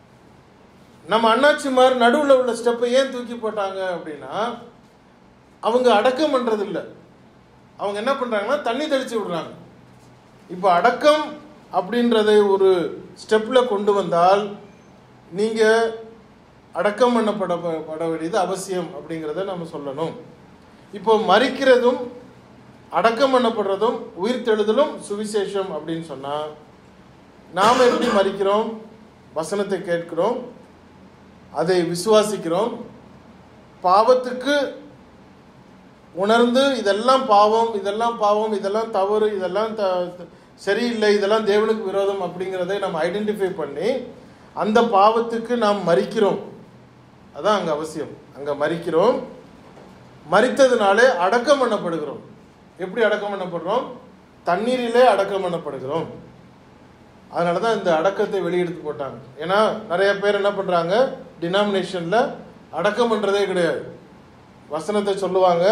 நம்ம அண்ணாச்சிமார் நடுவில் உள்ள ஸ்டெப்பை ஏன் தூக்கி போட்டாங்க அப்படின்னா அவங்க அடக்கம் பண்றது இல்ல அவங்க என்ன பண்றாங்கன்னா தண்ணி தெளிச்சு விடுறாங்க இப்போ அடக்கம் அப்படின்றதை ஒரு ஸ்டெப்ல கொண்டு வந்தால் நீங்க அடக்கம் பண்ணப்பட பட வேண்டியது அவசியம் அப்படிங்கிறத நம்ம சொல்லணும் இப்போ மறிக்கிறதும் அடக்கம் பண்ணப்படுறதும் உயிர்த்தெழுதலும் சுவிசேஷம் அப்படின்னு சொன்னா நாம் எப்படி மறிக்கிறோம் வசனத்தை கேட்கிறோம் அதை விசுவாசிக்கிறோம் பாவத்துக்கு உணர்ந்து இதெல்லாம் பாவம் இதெல்லாம் பாவம் இதெல்லாம் தவறு இதெல்லாம் த- சரியில்லை இதெல்லாம் தேவனுக்கு விரோதம் அப்படிங்கிறதை நம்ம ஐடென்டிஃபை பண்ணி அந்த பாவத்துக்கு நாம் மறிக்கிறோம் அதான் அங்க அவசியம் அங்க மறிக்கிறோம் மறித்ததுனாலே அடக்கம் பண்ணப்படுகிறோம் எப்படி அடக்கம் பண்ணப்படுறோம் தண்ணீரிலே அடக்கம் பண்ணப்படுகிறோம் அதனால தான் இந்த அடக்கத்தை வெளியெடுத்து போட்டாங்க ஏன்னா நிறைய பேர் என்ன பண்ணுறாங்க டினாமினேஷனில் அடக்கம் பண்ணுறதே கிடையாது வசனத்தை சொல்லுவாங்க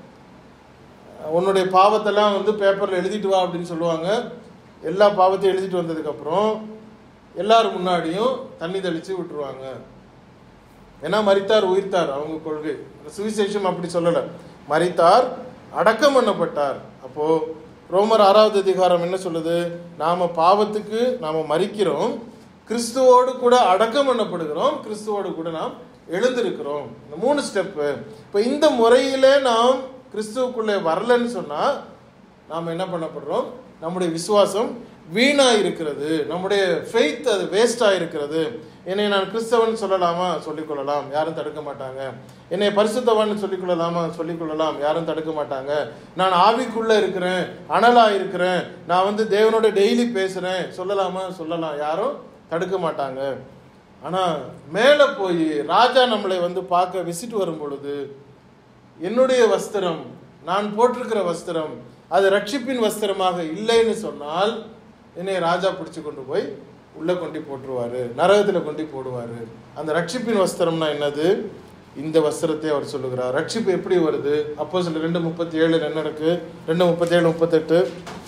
உன்னுடைய பாவத்தெல்லாம் வந்து பேப்பரில் எழுதிட்டு வா அப்படின்னு சொல்லுவாங்க எல்லா பாவத்தையும் எழுதிட்டு வந்ததுக்கப்புறம் எல்லார் முன்னாடியும் தண்ணி தெளிச்சு விட்டுருவாங்க ஏன்னா மரித்தார் உயிர்த்தார் அவங்க கொள்கை சுவிசேஷம் அப்படி சொல்லல மரித்தார் அடக்கம் பண்ணப்பட்டார் அப்போ ரோமர் ஆறாவது அதிகாரம் என்ன சொல்லுது நாம பாவத்துக்கு நாம மரிக்கிறோம் கிறிஸ்துவோடு கூட அடக்கம் பண்ணப்படுகிறோம் கிறிஸ்துவோடு கூட நாம் எழுந்திருக்கிறோம் இந்த மூணு ஸ்டெப்பு இப்போ இந்த முறையிலே நாம் கிறிஸ்துவுக்குள்ளே வரலன்னு சொன்னா நாம் என்ன பண்ணப்படுறோம் நம்முடைய விசுவாசம் வீணா இருக்கிறது நம்முடைய ஃபெய்த் அது வேஸ்டா இருக்கிறது என்னை நான் கிறிஸ்தவன் சொல்லலாமா சொல்லிக்கொள்ளலாம் யாரும் தடுக்க மாட்டாங்க என்னை பரிசுத்தவன் சொல்லிக்கொள்ளலாமா சொல்லிக்கொள்ளலாம் யாரும் தடுக்க மாட்டாங்க நான் ஆவிக்குள்ள இருக்கிறேன் அனலா இருக்கிறேன் நான் வந்து தேவனோட டெய்லி பேசுறேன் சொல்லலாமா சொல்லலாம் யாரும் தடுக்க மாட்டாங்க ஆனா மேல போய் ராஜா நம்மளை வந்து பார்க்க விசிட் வரும் பொழுது என்னுடைய வஸ்திரம் நான் போட்டிருக்கிற வஸ்திரம் அது ரட்சிப்பின் வஸ்திரமாக இல்லைன்னு சொன்னால் என்னை ராஜா பிடிச்சு கொண்டு போய் உள்ள கொண்டு போட்டுருவாரு நரகத்துல கொண்டு போடுவாரு அந்த ரட்சிப்பின் வஸ்திரம்னா என்னது இந்த வஸ்திரத்தை அவர் சொல்லுகிறார் ரட்சிப்பு எப்படி வருது அப்போ சில ரெண்டு முப்பத்தி ஏழு என்ன இருக்கு ரெண்டு முப்பத்தி ஏழு முப்பத்தெட்டு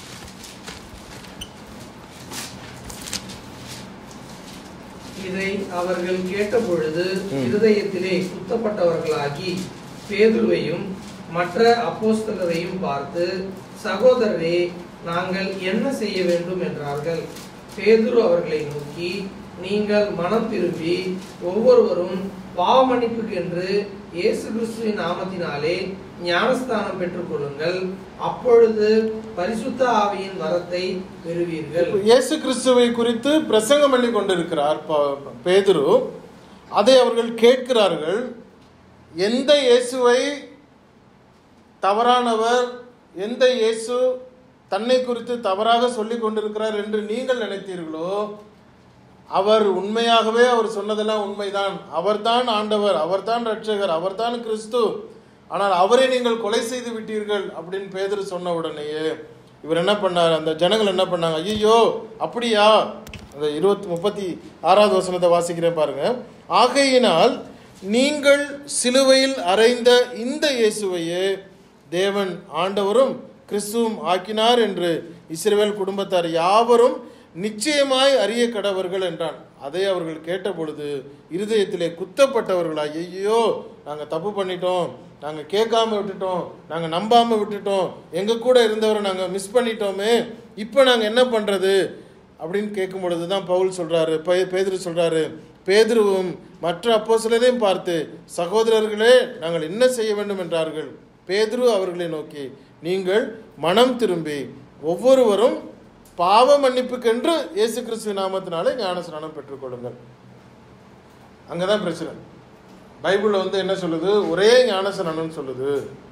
இதை அவர்கள் கேட்டபொழுது ம். இருதயத்திலே குத்தப்பட்டவர்களாகி பேதுருவையும் மற்ற அப்போஸ்தலரையும் பார்த்து சகோதரரே நாங்கள் என்ன செய்ய வேண்டும் என்றார்கள் பேதுரு அவர்களை நோக்கி நீங்கள் மனம் திரும்பி ஒவ்வொருவரும் பாவமன்னிப்புக்கு என்று இயேசு கிறிஸ்துவின் நாமத்தினாலே ஞானஸ்தானம் பெற்றுக்கொள்ளுங்கள் அப்பொழுது பரிசுத்த ஆவியின் வரத்தை பெறுவீர்கள் இப்ப இயேசு கிறிஸ்துவை குறித்து பிரசங்கம் பண்ணி கொண்டிருக்கிறார் ப- பேதுரு அதை அவர்கள் கேட்கிறார்கள் எந்த இயேசுவை தவறானவர் எந்த இயேசு தன்னை குறித்து தவறாக சொல்லிக் கொண்டிருக்கிறார் என்று நீங்கள் நினைத்தீர்களோ அவர் உண்மையாகவே அவர் சொன்னதெல்லாம் உண்மைதான் அவர்தான் ஆண்டவர் அவர்தான் ரட்சகர் அவர்தான் கிறிஸ்து ஆனால் அவரை நீங்கள் கொலை செய்து விட்டீர்கள் அப்படின்னு பேதுரு சொன்ன உடனேயே இவர் என்ன பண்ணார் அந்த ஜனங்கள் என்ன பண்ணாங்க ஐயோ அப்படியா அந்த இருபத்தி முப்பத்தி ஆறாவது வசனத்தை வாசிக்கிறேன் பாருங்க ஆகையினால் நீங்கள் சிலுவையில் அறைந்த இந்த இயேசுவையே தேவன் ஆண்டவரும் கிறிஸ்துவும் ஆக்கினார் என்று இஸ்ரவேல் குடும்பத்தார் யாவரும் நிச்சயமாய் அறிய கடவர்கள் என்றான் அதை அவர்கள் கேட்ட பொழுது இருதயத்திலே குத்தப்பட்டவர்களா ஐயோ நாங்க தப்பு பண்ணிட்டோம் நாங்க கேட்காம விட்டுட்டோம் நாங்க நம்பாம விட்டுட்டோம் எங்க கூட இருந்தவரை நாங்க மிஸ் பண்ணிட்டோமே இப்போ நாங்க என்ன பண்றது அப்படின்னு கேட்கும் பொழுது தான் பவுல் சொல்றாரு பே- பேதுரு சொல்றாரு பேதுருவும் மற்ற அப்போஸ்தலரையும் பார்த்து சகோதரர்களே நாங்கள் என்ன செய்ய வேண்டும் என்றார்கள் பேதுரு அவர்களை நோக்கி நீங்கள் மனம் திரும்பி ஒவ்வொருவரும் பாவ மன்னிப்புக்கென்று இயேசு கிறிஸ்துவ நாமத்தினாலே ஞானஸ்நானம் பெற்றுக்கொள்ளுங்கள் அங்கதான் பிரச்சனை பைபிள்ல வந்து என்ன சொல்லுது ஒரே ஞானஸ்நானம் சொல்லுது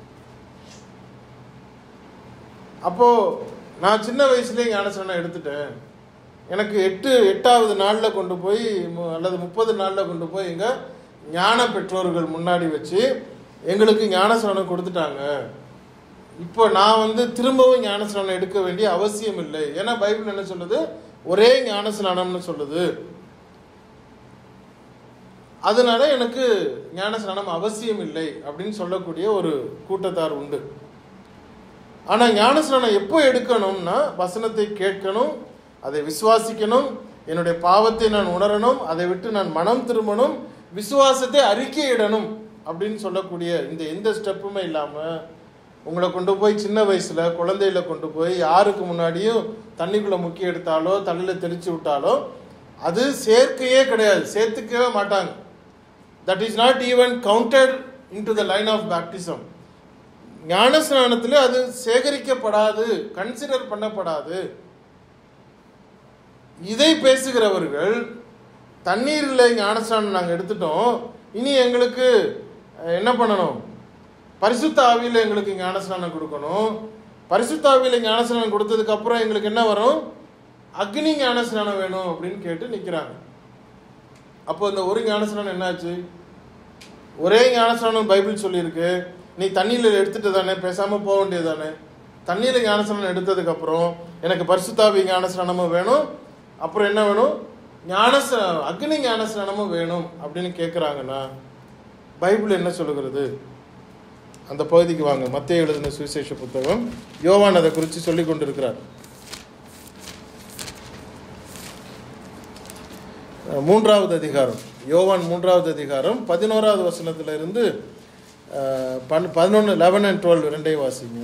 அப்போ நான் சின்ன வயசுலயே ஞானஸ்நானம் எடுத்துட்டேன் எனக்கு எட்டு எட்டாவது நாள்ல கொண்டு போய் மு- அல்லது முப்பது நாள்ல கொண்டு போய் எங்க ஞான பெற்றோர்கள் முன்னாடி வச்சு எங்களுக்கு ஞானஸ்நானம் கொடுத்துட்டாங்க இப்போ நான் வந்து திரும்பவும் ஞானஸ்நானம் எடுக்க வேண்டிய அவசியம் இல்லை ஏன்னா பைபிள் என்ன சொல்லுது ஒரே ஞானஸ்நானம்னு சொல்லுது அதனால எனக்கு ஞானஸ்நானம் அவசியம் இல்லை அப்படின்னு சொல்லக்கூடிய ஒரு கூட்டத்தார் உண்டு ஆனா ஞானஸ்நானம் எப்போ எடுக்கணும்னா வசனத்தை கேட்கணும் அதை விசுவாசிக்கணும் என்னுடைய பாவத்தை நான் உணரணும் அதை விட்டு நான் மனம் திரும்பணும் விசுவாசத்தை அறிக்கையிடணும் அப்படின்னு சொல்லக்கூடிய இந்த எந்த ஸ்டெப்புமே இல்லாம உங்களை கொண்டு போய் சின்ன வயசுல குழந்தையில கொண்டு போய் யாருக்கு முன்னாடியும் தண்ணிக்குள்ள முக்கி எடுத்தாலோ தலையில தெளிச்சு விட்டாலோ அது சேர்க்கையே கிடையாது சேர்த்துக்கவே மாட்டாங்க that is not even counted in to the line of baptism ஞானஸ்நானத்தில் அது சேகரிக்கப்படாது கன்சிடர் பண்ணப்படாது இதை பேசுகிறவர்கள் தண்ணீரில் ஞானஸ்நானம் நாங்கள் எடுத்துட்டோம் இனி எங்களுக்கு அஹ், என்ன பண்ணணும் பரிசுத்த ஆவியில் எங்களுக்கு ஞானஸ்நானம் கொடுக்கணும் பரிசுத்த ஆவியில் ஞானஸ்நானம் கொடுத்ததுக்கு அப்புறம் எங்களுக்கு என்ன வரும் அக்னி ஞானஸ்நானம் வேணும் அப்படின்னு கேட்டு நிற்கிறாங்க அப்போ இந்த ஒரு ஞானஸ்நானம் என்னாச்சு ஒரே ஞானஸ்நானம் பைபிள் சொல்லியிருக்கு நீ தண்ணியில் எடுத்துட்டு தானே பேசாம போக வேண்டியது தானே தண்ணியில் ஞானஸ்நானம் எடுத்ததுக்கு அப்புறம் எனக்கு பரிசுத்தாவி ஞானஸ்நானமும் வேணும் அப்புறம் என்ன வேணும் ஞானஸ் அக்னி ஞானஸ்நானமும் வேணும் அப்படின்னு கேட்குறாங்கன்னா பைபிள் என்ன சொல்லுகிறது அந்த பகுதிக்கு வாங்க மத்திய எழுதின சுவிசேஷ புத்தகம் யோவான் அதை குறித்து சொல்லி கொண்டிருக்கிறார் அஹ், மூன்றாவது அதிகாரம் யோவான் மூன்றாவது அதிகாரம் பதினோராவது வசனத்துல இருந்து அஹ், பன் பதினொன்று லெவன் அண்ட் டுவெல் ரெண்டையும் வாசிங்க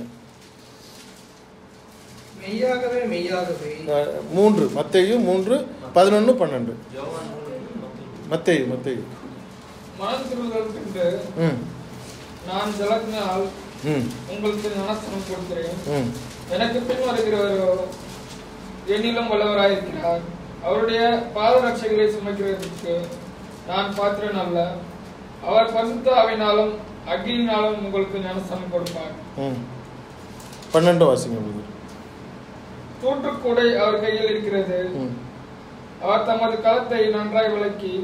மெய்யாகவே மெய்யாகவே அஹ், மூன்று மத்தேயு மூன்று பதினொன்று பன்னெண்டு யோவான் மூணு, மத்தேயு. மத்தேயு மத்தேயு மனம் திருவுதல் கண்டு ம் நான் ஜலத்தினால் ம் உங்களுக்கு ஞானஸ்தானம் கொடுக்கிறேன் ம் எனக்கு பின் வருகிறவரோ என்னிலும் வல்லவராயிருக்கிறார் அவருடைய பாதரட்சைகளை சுமக்கிறதுக்கு நான் பாத்திரன் அல்ல அவர் பரிசுத்த ஆவினாலும் அக்னியினாலும் உங்களுக்கு ஞானஸ்தானம் கொடுப்பார் ம் பன்னெண்டு வாசிங்க brother. தூற்றுக்கூடை அவர் கையில் இருக்கிறது ம் அவர் தமது களத்தை நன்றாய் விளக்கி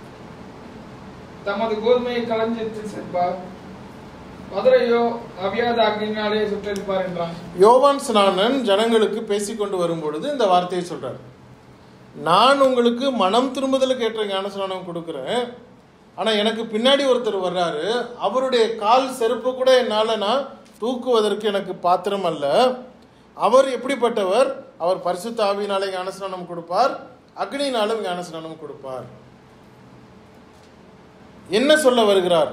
தமது கோதுமையை களஞ்சியத்தில் சேர்ப்பார் மதுரையோ அவியாத அக்னியினாலே சுட்டரிப்பார் என்றான் யோவான் ஸ்நானன் ஜனங்களுக்கு பேசிக்கொண்டு வரும்பொழுது இந்த வார்த்தையை சொல்றார் நான் உங்களுக்கு மனம் திரும்புதலுக்கு ஏற்ற ஞானஸ்நானம் கொடுக்குறேன் ஆனா எனக்கு பின்னாடி ஒருத்தர் வர்றாரு அவருடைய கால் செருப்பு கூட என்னால நான் தூக்குவதற்கு எனக்கு பாத்திரம் அல்ல அவர் எப்படிப்பட்டவர் அவர் பரிசுத்த ஆவியினாலே ஞானஸ்நானம் கொடுப்பார் அக்னியினாலும் ஞானஸ்நானம் கொடுப்பார் என்ன சொல்ல வருகிறார்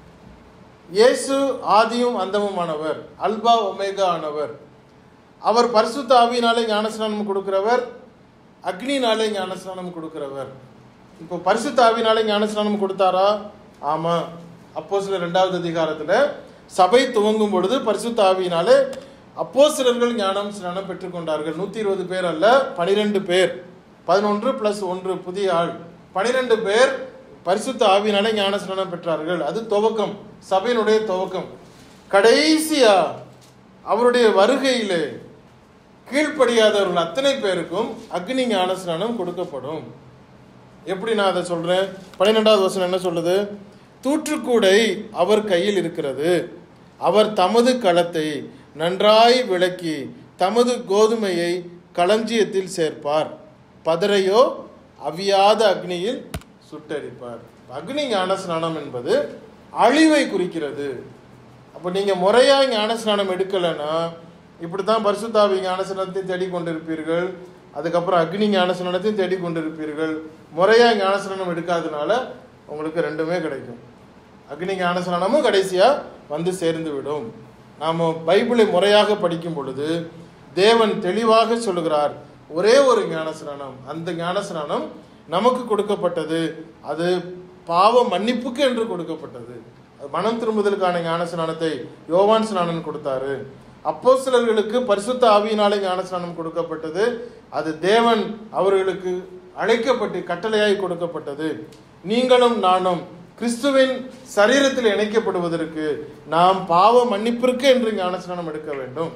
இயேசு ஆதியும் அந்தமுமானவர் அல்பா ஒமேகா ஆனவர் அவர் பரிசுத்த ஆவியினாலே ஞானஸ்நானம் கொடுக்கிறவர் அக்னினாலே ஞானஸ்நானம் கொடுக்கிறவர் இப்போ பரிசுத்த ஆவியினாலே ஞானஸ்நானம் கொடுத்தாரா ஆமா அப்போ சில ரெண்டாவது அதிகாரத்துல சபை துவங்கும் பொழுது பரிசுத்த ஆவியினாலே அப்போஸ்தலர்கள் ஞானம் ஸ்நானம் பெற்றுக்கொண்டார்கள் நூத்தி இருபது பேர் அல்ல பனிரெண்டு பேர் பதினொன்று பிளஸ் ஒன்று புதிய ஆள் பனிரெண்டு பேர் பரிசுத்த ஆவியினாலே ஞான ஸ்நானம் பெற்றார்கள் அது துவக்கம் சபையினுடைய துவக்கம் கடைசியா அவருடைய வருகையிலே கீழ்ப்படியாதவர்கள் அத்தனை பேருக்கும் அக்னி ஞான ஸ்நானம் கொடுக்கப்படும் எப்படி நான் அதை சொல்றேன் பன்னிரெண்டாவது வசனம் என்ன சொல்லுது தூற்றுக்கூடை அவர் கையில் இருக்கிறது அவர் தமது களத்தை நன்றாய் விளக்கி தமது கோதுமையை களஞ்சியத்தில் சேர்ப்பார் பதரையோ அவியாத அக்னியில் சுட்டரிப்பார் அக்னி ஞான ஸ்நானம் என்பது அழிவை குறிக்கிறது அப்போ நீங்க முறையா ஞான ஸ்நானம் எடுக்கலைன்னா இப்படித்தான் பரிசுத்தாவி ஞான ஸ்நானத்தை தேடிக் கொண்டிருப்பீர்கள் அதுக்கப்புறம் அக்னி ஞான ஸ்நானத்தையும் தேடிக் கொண்டிருப்பீர்கள் முறையா ஞான ஸ்நானம் எடுக்காதனால உங்களுக்கு ரெண்டுமே கிடைக்கும் அக்னி ஞான ஸ்நானமும் கடைசியா வந்து சேர்ந்து விடும் நாம பைபிளை முறையாக படிக்கும் பொழுது தேவன் தெளிவாக சொல்லுகிறார் ஒரே ஒரு ஞானஸ்நானம் அந்த ஞானஸ்நானம் நமக்கு கொடுக்கப்பட்டது அது பாவ மன்னிப்புக்கு என்று கொடுக்கப்பட்டது அது மனம் திரும்புதலுக்கான ஞானஸ்நானத்தை யோவான் ஸ்நானன் கொடுத்தாரு அப்போஸ்தலர்களுக்கு பரிசுத்த ஆவியினாலே ஞானஸ்நானம் கொடுக்கப்பட்டது அது தேவன் அவர்களுக்கு அழைக்கப்பட்டு கட்டளையாய் கொடுக்கப்பட்டது நீங்களும் நானும் கிறிஸ்துவின் சரீரத்தில் இணைக்கப்படுவதற்கு நாம் பாவ மன்னிப்பிற்கு என்று ஞானஸ்நானம் எடுக்க வேண்டும்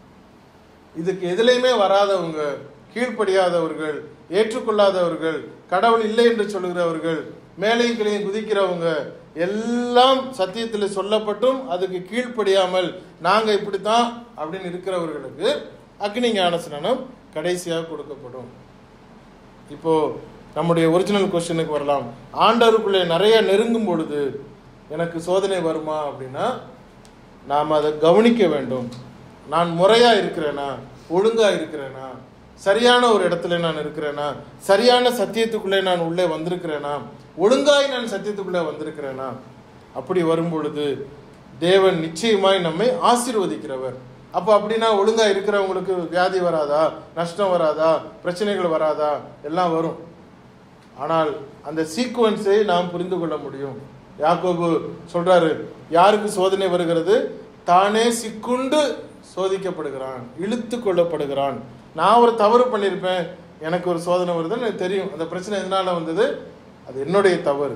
இதுக்கு எதுலையுமே வராதவங்க கீழ்ப்படியாதவர்கள் ஏற்றுக்கொள்ளாதவர்கள் கடவுள் இல்லை என்று சொல்லுகிறவர்கள் மேலையும் கீழையும் குதிக்கிறவங்க எல்லாம் சத்தியத்தில் சொல்லப்பட்டும் அதுக்கு கீழ்ப்படியாமல் நாங்க இப்படித்தான் அப்படின்னு இருக்கிறவர்களுக்கு அக்னி ஞானஸ்நானம் கடைசியாக கொடுக்கப்படும் இப்போ நம்முடைய ஒரிஜினல் கொஸ்டினுக்கு வரலாம் ஆண்டவருக்குள்ளே நிறைய நெருங்கும் பொழுது எனக்கு சோதனை வருமா அப்படின்னா நாம் அதை கவனிக்க வேண்டும் நான் முறையா இருக்கிறேனா ஒழுங்கா இருக்கிறேனா சரியான ஒரு இடத்துல நான் இருக்கிறேனா சரியான சத்தியத்துக்குள்ளே நான் உள்ளே வந்திருக்கிறேனா ஒழுங்காய் நான் சத்தியத்துக்குள்ளே வந்திருக்கிறேனா அப்படி வரும் பொழுது தேவன் நிச்சயமாய் நம்மை ஆசீர்வதிக்கிறவர் அப்போ அப்படின்னா ஒழுங்கா இருக்கிறவங்களுக்கு வியாதி வராதா நஷ்டம் வராதா பிரச்சனைகள் வராதா எல்லாம் வரும் ஆனால் அந்த சீக்குவன்ஸை நாம் புரிந்து கொள்ள முடியும் யாக்கோபு சொல்றாரு யாருக்கு சோதனை வருகிறது தானே சிக்குண்டு சோதிக்கப்படுகிறான் இழுத்து கொள்ளப்படுகிறான் நான் ஒரு தவறு பண்ணியிருப்பேன் எனக்கு ஒரு சோதனை வருதுன்னு எனக்கு தெரியும் அந்த பிரச்சனை எதனால வந்தது அது என்னுடைய தவறு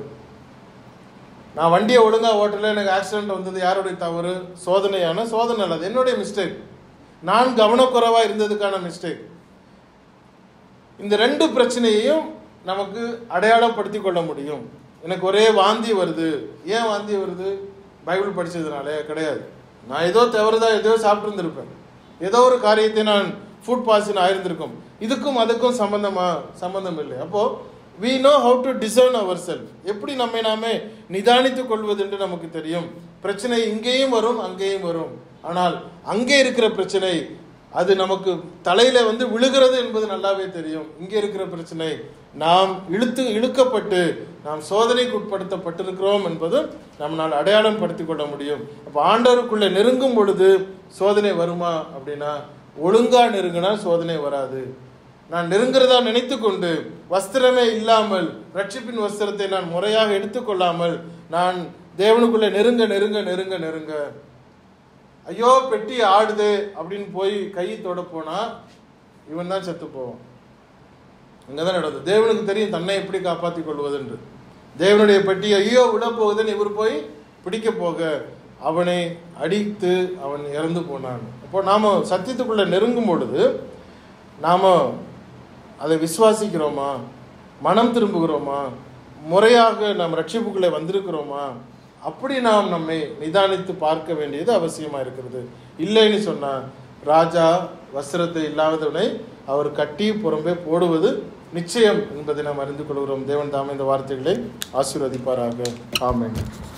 நான் வண்டியை ஒழுங்கா ஓட்டல எனக்கு ஆக்சிடென்ட் வந்தது யாருடைய தவறு சோதனையான சோதனை அல்ல அது என்னுடைய மிஸ்டேக் நான் கவனக்குறைவா இருந்ததுக்கான மிஸ்டேக் இந்த ரெண்டு பிரச்சனையையும் நமக்கு அடையாளப்படுத்தி கொள்ள முடியும் எனக்கு ஒரே வாந்தி வருது ஏன் வாந்தி வருது பைபிள் படிச்சதுனாலே கிடையாது நான் ஏதோ தவறுதா ஏதோ சாப்பிட்டு ஏதோ ஒரு காரியத்தை நான் ஃபுட் பாய்சன் ஆயிருந்திருக்கும் இதுக்கும் அதுக்கும் சம்பந்தமா சம்பந்தம் இல்லை அப்போ we know how to discern ourselves எப்படி நம்மை நாமே நிதானித்துக் கொள்வது என்று நமக்கு தெரியும் பிரச்சனை இங்கேயும் வரும் அங்கேயும் வரும் ஆனால் அங்கே இருக்கிற பிரச்சனை அது நமக்கு தலையில வந்து விழுகிறது என்பது நல்லாவே தெரியும் இங்கே இருக்கிற பிரச்சனை நாம் இழுத்து இழுக்கப்பட்டு நாம் சோதனைக்கு உட்படுத்தப்பட்டிருக்கிறோம் என்பதும் நம்மளால் அடையாளம் படுத்திக் கொள்ள முடியும் அப்போ ஆண்டவருக்குள்ளே நெருங்கும் பொழுது சோதனை வருமா அப்படின்னா ஒழுங்கா நெருங்கினா சோதனை வராது நான் நெருங்கிறதா நினைத்து கொண்டு வஸ்திரமே இல்லாமல் ரட்சிப்பின் வஸ்திரத்தை நான் முறையாக எடுத்துக்கொள்ளாமல் நான் தேவனுக்குள்ளே நெருங்க நெருங்க நெருங்க நெருங்க ஐயோ பெட்டி ஆடுது அப்படின்னு போய் கை தொட போனா இவன் தான் செத்து போவான் அங்கதான் நடந்தது தேவனுக்கு தெரியும் தன்னை எப்படி காப்பாற்றிக் கொள்வது என்று தேவனுடைய பெட்டி ஐயோ விட போகுதுன்னு இவர் போய் பிடிக்க போக அவனை அடித்து அவன் இறந்து போனான் அப்போ நாம சத்தியத்துக்குள்ள நெருங்கும் பொழுது நாம அதை விசுவாசிக்கிறோமா மனம் திரும்புகிறோமா முறையாக நாம் ரட்சிப்புக்குள்ளே வந்திருக்கிறோமா அப்படி நாம் நம்மை நிதானித்து பார்க்க வேண்டியது அவசியமா இருக்கிறது இல்லைன்னு சொன்னா ராஜா வஸ்திரத்தை இல்லாதவனை அவர் கட்டி புறம்பே போடுவது நிச்சயம் என்பதை நாம் அறிந்து கொள்கிறோம் தேவன் தாமே இந்த வார்த்தைகளை ஆசீர்வதிப்பாராக ஆமென்